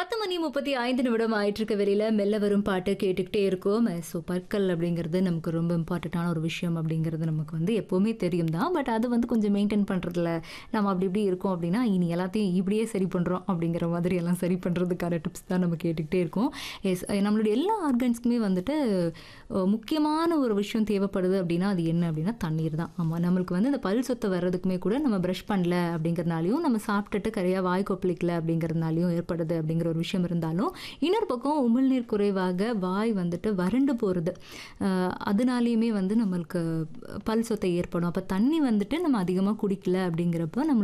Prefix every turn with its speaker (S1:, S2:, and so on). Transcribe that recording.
S1: பத்து மணி முப்பத்தி ஐந்து நிமிடம் ஆயிட்டு இருக்க வெளியில மெல்ல வரும் பாட்டு கேட்டுக்கிட்டே இருக்கோம் ஸோ பற்கள் அப்படிங்கிறது நமக்கு ரொம்ப இம்பார்ட்டண்ட்டான ஒரு விஷயம் அப்படிங்கிறது நமக்கு வந்து எப்போவுமே தெரியும் தான் பட் அது வந்து கொஞ்சம் மெயின்டைன் பண்ணுறதுல நம்ம அப்படி இப்படி இருக்கோம் அப்படின்னா இனி எல்லாத்தையும் இப்படியே சரி பண்ணுறோம் அப்படிங்கிற மாதிரி எல்லாம் சரி பண்ணுறதுக்கான டிப்ஸ் தான் நம்ம கேட்டுக்கிட்டே இருக்கோம் எஸ் நம்மளுடைய எல்லா ஆர்கன்ஸ்க்குமே வந்துட்டு அஹ், முக்கியமான ஒரு விஷயம் தேவைப்படுது அப்படின்னா அது என்ன அப்படின்னா தண்ணீர் தான் ஆமாம் நம்மளுக்கு வந்து இந்த பல் சொத்தை வர்றதுக்குமே கூட நம்ம ப்ரஷ் பண்ணல அப்படிங்கிறனாலையும் நம்ம சாப்பிட்டுட்டு கரையாக வாய் கொப்பளிக்கல அப்படிங்கிறதுனாலையும் ஏற்படுது அப்படிங்கிற ஒரு விஷயம் இருந்தாலும் இன்னொரு பக்கம் உமிழ்நீர் குறைவாக வாய் வந்துட்டு வறண்டு போகிறது அதனாலேயுமே வந்து நம்மளுக்கு பல் சொத்தை ஏற்படும் அப்போ தண்ணி வந்துட்டு நம்ம அதிகமாக குடிக்கல அப்படிங்கிறப்ப நம்ம